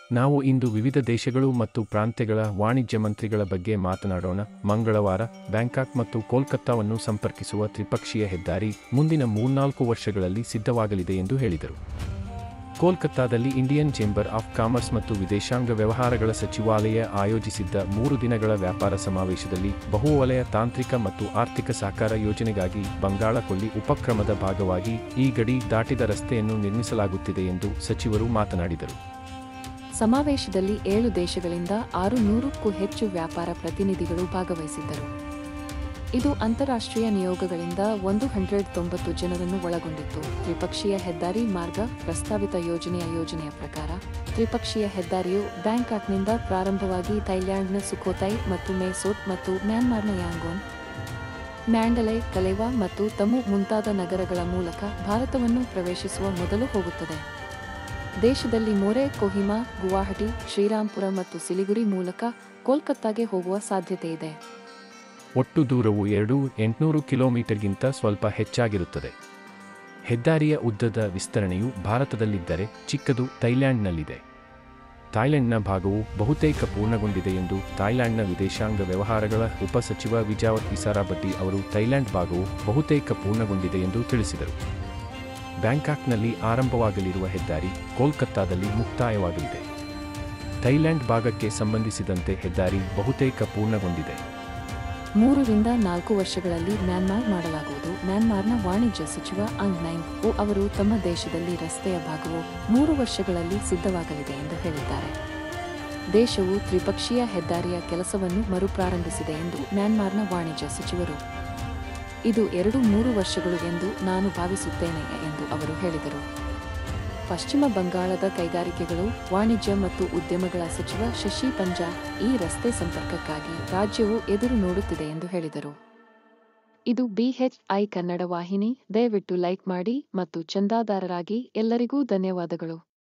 ನಾವು ಇಂದು ವಿವಿಧ ದೇಶಗಳು ಮತ್ತು ಪ್ರಾಂತ್ಯಗಳ ವಾಣಿಜ್ಯ ಮಂತ್ರಿಗಳ ಬಗ್ಗೆ ಮಾತನಾಡೋಣ ಮಂಗಳವಾರ ಬ್ಯಾಂಕಾಕ್ ಮತ್ತು ಕೋಲ್ಕತ್ತಾವನ್ನು ಸಂಪರ್ಕಿಸುವ ತ್ರಿಪಕ್ಷೀಯ ಹೆದ್ದಾರಿ ಮುಂದಿನ ಮೂರ್ನಾಲ್ಕು ವರ್ಷಗಳಲ್ಲಿ ಸಿದ್ಧವಾಗಲಿದೆ ಎಂದು ಹೇಳಿದರು ಕೋಲ್ಕತ್ತಾದಲ್ಲಿ ಇಂಡಿಯನ್ ಚೇಂಬರ್ ಆಫ್ ಕಾಮರ್ಸ್ ಮತ್ತು ವಿದೇಶಾಂಗ ವ್ಯವಹಾರಗಳ ಸಚಿವಾಲಯ ಆಯೋಜಿಸಿದ್ದ ಮೂರು ದಿನಗಳ ವ್ಯಾಪಾರ ಸಮಾವೇಶದಲ್ಲಿ ಬಹುವಲಯ ತಾಂತ್ರಿಕ ಮತ್ತು ಆರ್ಥಿಕ ಸಹಕಾರ ಯೋಜನೆಗಾಗಿ ಬಂಗಾಳ ಕೊಲ್ಲಿ ಉಪಕ್ರಮದ ಭಾಗವಾಗಿ ಈ ಗಡಿ ದಾಟಿದ ರಸ್ತೆಯನ್ನು ನಿರ್ಮಿಸಲಾಗುತ್ತಿದೆ ಎಂದು ಸಚಿವರು ಮಾತನಾಡಿದರು ಸಮಾವೇಶದಲ್ಲಿ ಏಳು ದೇಶಗಳಿಂದ ಆರು ನೂರಕ್ಕೂ ಹೆಚ್ಚು ವ್ಯಾಪಾರ ಪ್ರತಿನಿಧಿಗಳು ಭಾಗವಹಿಸಿದ್ದರು ಇದು ಅಂತಾರಾಷ್ಟ್ರೀಯ ನಿಯೋಗಗಳಿಂದ ಒಂದು ಹಂಡ್ರೆಡ್ ತೊಂಬತ್ತು ಜನರನ್ನು ಒಳಗೊಂಡಿತ್ತು ತ್ರಿಪಕ್ಷೀಯ ಹೆದ್ದಾರಿ ಮಾರ್ಗ ಪ್ರಸ್ತಾವಿತ ಯೋಜನೆಯ ಯೋಜನೆಯ ಪ್ರಕಾರ ತ್ರಿಪಕ್ಷೀಯ ಹೆದ್ದಾರಿಯು ಬ್ಯಾಂಕಾಕ್ನಿಂದ ಪ್ರಾರಂಭವಾಗಿ ಥೈಲ್ಯಾಂಡ್ನ ಸುಖೋತೈ ಮತ್ತು ಮೇಸೋಟ್ ಮತ್ತು ಮ್ಯಾನ್ಮಾರ್ನ ಯಾಂಗೋನ್ ಮ್ಯಾಂಡಲೈ ಕಲೇವಾ ಮತ್ತು ತಮು ಮುಂತಾದ ನಗರಗಳ ಮೂಲಕ ಭಾರತವನ್ನು ಪ್ರವೇಶಿಸುವ ಮೊದಲು ಹೋಗುತ್ತದೆ ದೇಶದಲ್ಲಿ ಮೊರೆ ಕೊಹಿಮಾ ಗುವಾಹಟಿ ಶ್ರೀರಾಂಪುರ ಮತ್ತು ಸಿಲಿಗುರಿ ಮೂಲಕ ಕೋಲ್ಕತ್ತಾಗೆ ಹೋಗುವ ಸಾಧ್ಯತೆ ಇದೆ ಒಟ್ಟು ದೂರವು ಎರಡು ಎಂಟುನೂರು ಕಿಲೋಮೀಟರ್ಗಿಂತ ಸ್ವಲ್ಪ ಹೆಚ್ಚಾಗಿರುತ್ತದೆ ಹೆದ್ದಾರಿಯ ಉದ್ದದ ವಿಸ್ತರಣೆಯು ಭಾರತದಲ್ಲಿದ್ದರೆ ಚಿಕ್ಕದು ಥೈಲ್ಯಾಂಡ್ನಲ್ಲಿದೆ ಥಾಯ್ಲೆಂಡ್ನ ಭಾಗವು ಬಹುತೇಕ ಪೂರ್ಣಗೊಂಡಿದೆ ಎಂದು ಥಾಯ್ಲೆಂಡ್ನ ವಿದೇಶಾಂಗ ವ್ಯವಹಾರಗಳ ಉಪಸಚಿವ ವಿಜಾವತ್ ಇಸಾರಾಬಟ್ಟಿ ಅವರು ಥೈಲ್ಯಾಂಡ್ ಭಾಗವು ಬಹುತೇಕ ಪೂರ್ಣಗೊಂಡಿದೆ ಎಂದು ತಿಳಿಸಿದರು ಬ್ಯಾಂಕಾಕ್ನಲ್ಲಿ ಆರಂಭವಾಗಲಿರುವ ಹೆದ್ದಾರಿ ಕೋಲ್ಕತ್ತಾದಲ್ಲಿ ಮುಕ್ತಾಯವಾಗಲಿದೆ ಥೈಲ್ಯಾಂಡ್ ಭಾಗಕ್ಕೆ ಸಂಬಂಧಿಸಿದಂತೆ ಹೆದ್ದಾರಿ ಬಹುತೇಕ ಪೂರ್ಣಗೊಂಡಿದೆ ಮೂರರಿಂದ ನಾಲ್ಕು ವರ್ಷಗಳಲ್ಲಿ ಮ್ಯಾನ್ಮಾರ್ ಮಾಡಲಾಗುವುದು ಮ್ಯಾನ್ಮಾರ್ನ ವಾಣಿಜ್ಯ ಸಚಿವ ಅಂಗ್ ನೈಂಗ್ ಓ ಅವರು ತಮ್ಮ ದೇಶದಲ್ಲಿ ರಸ್ತೆಯ ಭಾಗವು ಮೂರು ವರ್ಷಗಳಲ್ಲಿ ಸಿದ್ಧವಾಗಲಿದೆ ಎಂದು ಹೇಳಿದ್ದಾರೆ ದೇಶವು ತ್ರಿಪಕ್ಷೀಯ ಹೆದ್ದಾರಿಯ ಕೆಲಸವನ್ನು ಮರುಪ್ರಾರಂಭಿಸಿದೆ ಎಂದು ಮ್ಯಾನ್ಮಾರ್ನ ವಾಣಿಜ್ಯ ಸಚಿವರು ಇದು ಎರಡು ಮೂರು ವರ್ಷಗಳು ಎಂದು ನಾನು ಭಾವಿಸುತ್ತೇನೆ ಎಂದು ಅವರು ಹೇಳಿದರು ಪಶ್ಚಿಮ ಬಂಗಾಳದ ಕೈಗಾರಿಕೆಗಳು ವಾಣಿಜ್ಯ ಮತ್ತು ಉದ್ಯಮಗಳ ಸಚಿವ ಶಶಿ ಪಂಜಾ ಈ ರಸ್ತೆ ಸಂಪರ್ಕಕ್ಕಾಗಿ ರಾಜ್ಯವು ಎದುರು ನೋಡುತ್ತಿದೆ ಎಂದು ಹೇಳಿದರು ಇದು ಬಿಎಚ್ಐ ಕನ್ನಡ ವಾಹಿನಿ ದಯವಿಟ್ಟು ಲೈಕ್ ಮಾಡಿ ಮತ್ತು ಚಂದಾದಾರರಾಗಿ ಎಲ್ಲರಿಗೂ ಧನ್ಯವಾದಗಳು